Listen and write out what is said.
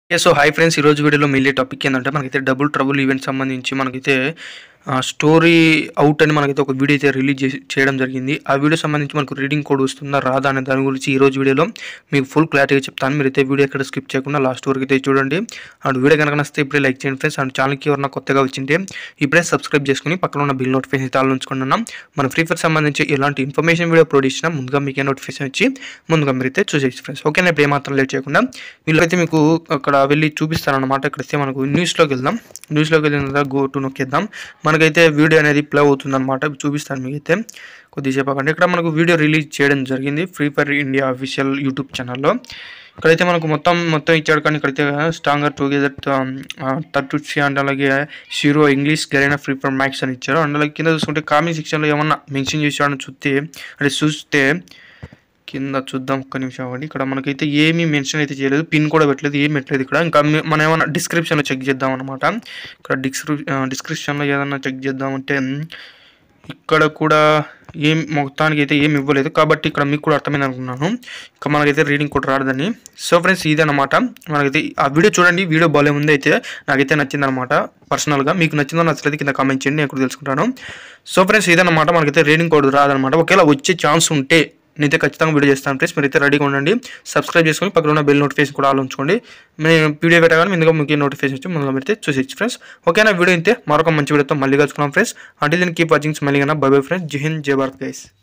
so hi friends ఈరోజు వీడియోలో Mille topic ఏంటంటే మనకైతే డబుల్ ట్రబుల్ ఈవెంట్ సంబంధించి మనకైతే స్టోరీ అవుట్ అని మనకైతే ఒక వీడియో అయితే రిలీజ్ చేసి చేయడం జరిగింది ఆ వీడియో సంబంధించి మనకు రీడింగ్ కోడ్ వస్తుందా రాదా అనే దాని గురించి ఈ రోజు వీడియోలో మీకు ఫుల్ క్లారిటీగా చెప్తాను మీరైతే వీడియో ఎక్కడ స్కిప్ చేయకుండా లాస్ట్ వరకు అయితే చూడండి అండ్ వీడియో కనుక నచ్చితే ఇప్పుడే లైక్ చేయండి ఫ్రెండ్స్ అండ్ ఛానల్కి ఎవరైనా కొత్తగా వచ్చింటే ఇప్పుడే సబ్స్క్రైబ్ చేసుకుని పక్కన ఉన్న బిల్ నోటిఫికేషన్ అయితే ఆల్ ఉంచుకున్నాం మన ఫ్రీ ఫైర్ సంబంధించి ఎలాంటి ఇన్ఫర్మేషన్ వీడియో అప్లోడ్ చేసినా ముందుగా మీకే నోటిఫికేషన్ వచ్చి ముందుగా మీరైతే చూసేసి ఫ్రెండ్స్ ఓకే ఇప్పుడు ఏమాత్రం లేట్ చేయకుండా వీళ్ళైతే మీకు అక్కడ వెళ్ళి చూపిస్తారనమాట ఇక్కడైతే మనకు న్యూస్లోకి వెళ్దాం న్యూస్లోకి వెళ్ళిన తర్వాత గో టు నొక్కేద్దాం మనకైతే వీడియో అనేది ప్లే అవుతుందన్నమాట చూపిస్తాను మీకైతే కొద్దిసేపు అక్కడ ఇక్కడ మనకు వీడియో రిలీజ్ చేయడం జరిగింది free fire India official YouTube ఛానల్లో ఇక్కడైతే మనకు మొత్తం మొత్తం ఇచ్చాడు కానీ ఇక్కడైతే స్ట్రాంగర్ టుగెదర్ థర్టీ అండ్ అలాగే shero English Garena free fire max అని ఇచ్చారు అండ్ అలాగే కింద చూసుకుంటే కామెంట్ సెక్షన్లో ఏమన్నా మెన్షన్ చేశాడని చూస్తే అంటే చూస్తే కింద చూద్దాం ఒక్క నిమిషం అవ్వండి ఇక్కడ మనకైతే ఏమీ మెన్షన్ అయితే చేయలేదు పిన్ కూడా పెట్టలేదు ఏం పెట్టలేదు ఇక్కడ ఇంకా మీ- మనం ఏమైనా డిస్క్రిప్షన్లో చెక్ చేద్దాం అనమాట ఇక్కడ డిస్క్రిప్ డిస్క్రిప్షన్లో ఏదన్నా చెక్ చేద్దామంటే ఇక్కడ కూడా ఏం మొత్తానికి అయితే ఏం ఇవ్వలేదు కాబట్టి ఇక్కడ మీకు కూడా అర్థమైంది అనుకున్నాను ఇంకా మనకైతే రీడింగ్ కూడా రాదని సో ఫ్రెండ్స్ ఇదన్నమాట మనకైతే ఆ వీడియో చూడండి వీడియో బాగాలే ఉంది అయితే నాకైతే నచ్చింది అనమాట పర్సనల్గా మీకు నచ్చిందో నచ్చలేదు కింద కామెంట్ చేయండి నేను కూడా తెలుసుకుంటాను సో ఫ్రెండ్స్ ఇదన్నమాట మనకైతే రీడింగ్ కోడ్ రాదనమాట ఒకవేళ వచ్చే ఛాన్స్ ఉంటే నేనైతే ఖచ్చితంగా వీడియో చేస్తాను ఫ్రెండ్స్ మీరైతే రెడీగా ఉండండి సబ్స్క్రైబ్ చేసుకొని పక్కన ఉన్న బెల్ నోటిఫికేషన్ కూడా ఆల్ ఉంచుకోండి నేను వీడియో పెట్టగానే ముందుగా మీకు నోటిఫికేషన్ వచ్చి ముందుగా పెడితే చూసేచ్చు ఫ్రెండ్స్ ఓకేనా వీడియో అయితే మరొక మంచి వీడియోతో మళ్ళీ కలుసుకున్నాం ఫ్రెండ్స్ అంటే దీనికి కీప్ వాచింగ్స్ మళ్ళీ బై బై ఫ్రెండ్స్ జై హింద్ జై భారత్ గైస్